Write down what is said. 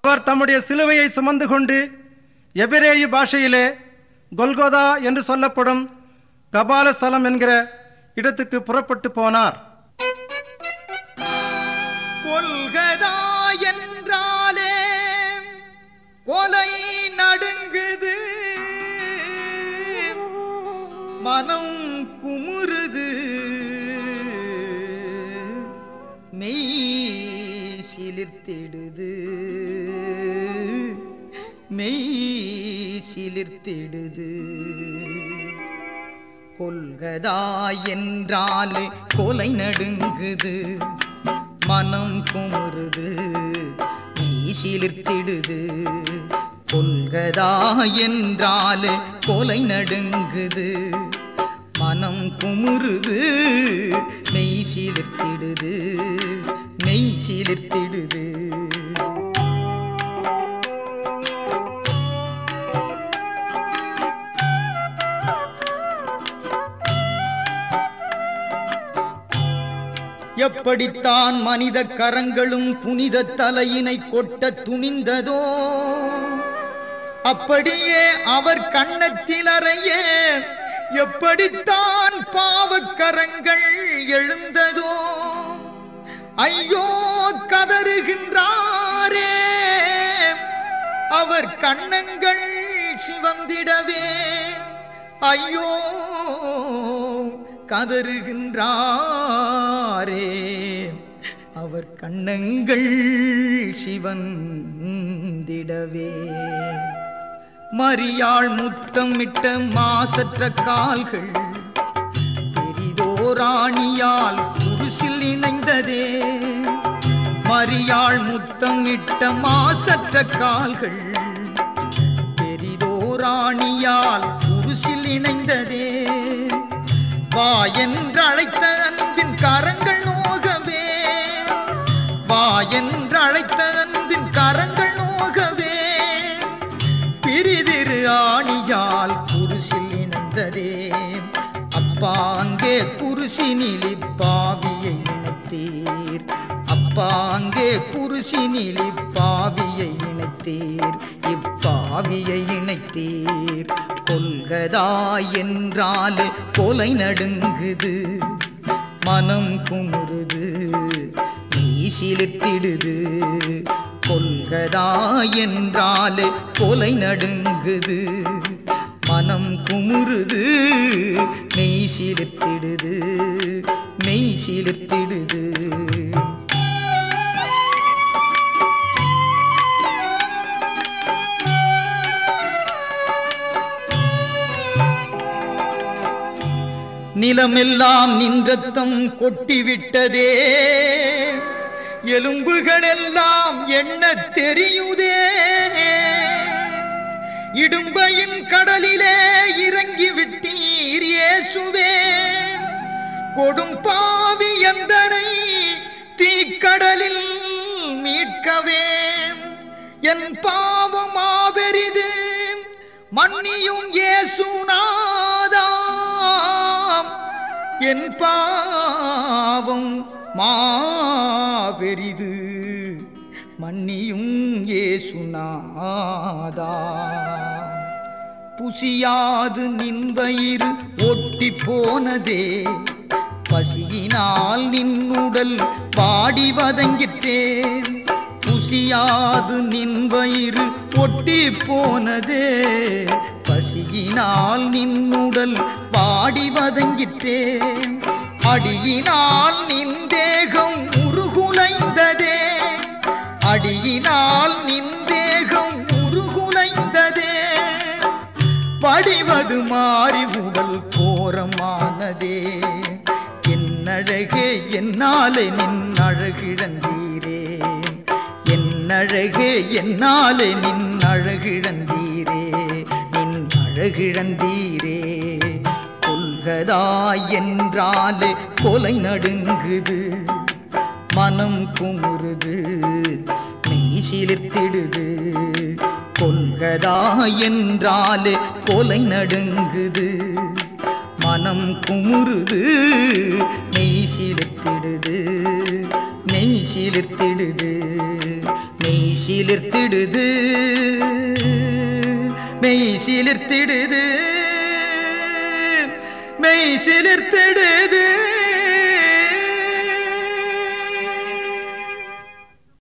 அவர் தம்முடைய சிலுவையை சுமந்து கொண்டு எபிரேயு பாஷையிலே கொல்கோதா என்று சொல்லப்படும் கபால ஸ்தலம் என்கிற இடத்துக்கு புறப்பட்டு போனார் கொல்கதா என்றாலே கொலை நடுங்குது மனம் குமுறுது மெய் சிலிர்த்திடுது மெய் சிலிர்த்திடுது கொல்கதா என்றாலே கொலை நடுங்குது மனம் குமுறுது நீ சிலிர்த்திடுது கொல்கதா என்றாலே கொலை நடுங்குது மனம் குமுறுது மெய் சிலிர்த்திடுது மெய் சிலிர்த்திடுது எப்படித்தான் மனித கரங்களும் புனித தலையினை கொட்ட துணிந்ததோ அப்படியே அவர் கண்ணத்தில் அறைய எப்படித்தான் பாவக்கரங்கள் எழுந்ததோ ஐயோ கதறுகின்றாரே அவர் கண்ணங்கள் சிவந்திடவே ஐயோ கதறுகின்றாரே அவர் கண்ணங்கள் சிவந்திடவே மரியாள் முத்தமிட்ட மாசற்ற கால்கள் பெரிதோராணியால் குருசில் இணைந்ததே மரியாள் முத்தமிட்ட மாசற்ற கால்கள் பெரிதோராணியால் குருசில் இணைந்ததே வா என்றழைத்த அன்பின் கரங்கள் நோகவே வா என்றழைத்த அன்பின் கரங்கள் நோகவே பிரிதிரு ஆணியால் குருசில் இணைந்ததே அப்பா அங்கே குருசினில் இப்பாவியை இணைத்தீர் அப்பா அங்கே குருசினில் இப்பாவியை இணைத்தீர் இப்பாவியை இணைத்தீர் கொல்கதா என்றாலே கொலை நடுங்குது மனம் குமுறுது நீ சிலிர்த்திடுது கொல்கதா என்றாலே கொலை நடுங்குது மனம் குமுறுது மெய் சிலிர்த்திடுது மெய் சிலிர்த்திடுது நிலமெல்லாம் நின்றத்தம் கொட்டிவிட்டதே எலும்புகள் எல்லாம் என்ன தெரியுதே இடும்பையின் கடலிலே இறங்கி விட்டீர் இயேசுவே கொடும் பாவி எந்தனை தீக்கடலில் மீட்கவே என் பாவம் மாபெரிது மன்னியும் இயேசுநாதாம் என் பாவம் மாபெரிது மன்னியும் ஏசுநாதா புசியாது நின் வயிறு ஒட்டி போனதே பசியினால் நின்னுடல் பாடி வதங்கிற்றே புசியாது நின் வயிறு ஒட்டி போனதே பசியினால் நின்னுடல் பாடி வதங்கிற்றே அடியினால் நின் தேகம் உருகுலைந்ததே அடியினால் நின் தேகம் உருகுலைந்ததே படிவது மாறி உடல் கோரமானதே என்னழகே என்னாலே நின் அழகிழந்தீரே என்னழகே என்னாலே நின் அழகிழந்தீரே நின் அழகிழந்தீரே கொல்கதா என்றாலே கொலை நடுங்குது மனம் குமுறுது மெய் சிலிர்த்திடுது கொல்கதா என்றாலே கொலை நடுங்குது மனம் குமுறுது மெய் சிலிர்த்திடுது மெய் சிலிர்த்திடுது மெய் சிலிர்த்திடுது மெய் சிலிர்த்திடுது மெய் சிலிர்த்திடுது